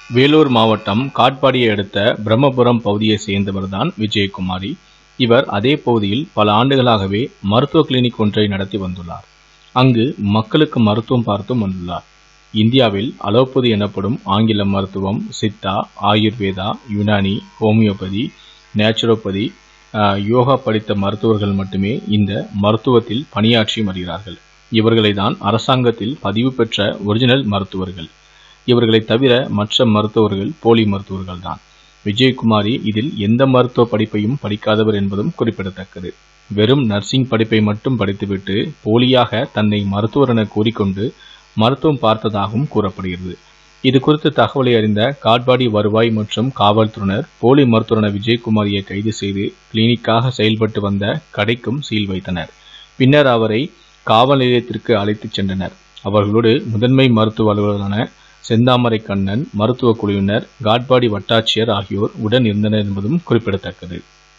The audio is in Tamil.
வேலூர் மாவட்டம் காட்பாடியை அடுத்த பிரம்மபுரம் பகுதியை சேர்ந்தவர்தான் விஜயகுமாரி இவர் அதே பகுதியில் பல ஆண்டுகளாகவே மருத்துவ கிளினிக் ஒன்றை நடத்தி வந்துள்ளார் அங்கு மக்களுக்கு மருத்துவம் பார்த்தும் வந்துள்ளார் இந்தியாவில் அலோபதி எனப்படும் ஆங்கில மருத்துவம் சித்தா ஆயுர்வேதா யுனானி ஹோமியோபதி நேச்சுரோபதி ஆஹ், யோகா படித்த மருத்துவர்கள் மட்டுமே இந்த மருத்துவத்தில் பணியாற்றி வருகிறார்கள் இவர்களை தான் அரசாங்கத்தில் பதிவு பெற்ற ஒரிஜினல் மருத்துவர்கள் இவர்களை தவிர மற்ற மருத்துவர்கள் போலி மருத்துவர்கள் தான் விஜயகுமாரி இதில் எந்த மருத்துவ படிப்பையும் படிக்காதவர் என்பதும் குறிப்பிடத்தக்கது வெறும் நர்சிங் படிப்பை மட்டும் படித்துவிட்டு போலியாக தன்னை மருத்துவர் என கூறிக்கொண்டு மருத்துவம் பார்த்ததாகவும் கூறப்படுகிறது இது குறித்த தகவலை அறிந்த காட்பாடி வருவாய் மற்றும் காவல்துறையினர் போலி மருத்துவரான விஜயகுமாரியை கைது செய்து கிளினிக்காக செயல்பட்டு வந்த கடைக்கும் சீல் வைத்தனர் பின்னர் அவரை காவல் நிலையத்திற்கு அழைத்துச் சென்றனர் அவர்களோடு முதன்மை மருத்துவ அலுவலரான செந்தாமரை கண்ணன் மருத்துவ குழுவினர் காட்பாடி வட்டாட்சியர் ஆகியோர் உடன் இருந்தனர் என்பதும் குறிப்பிடத்தக்கது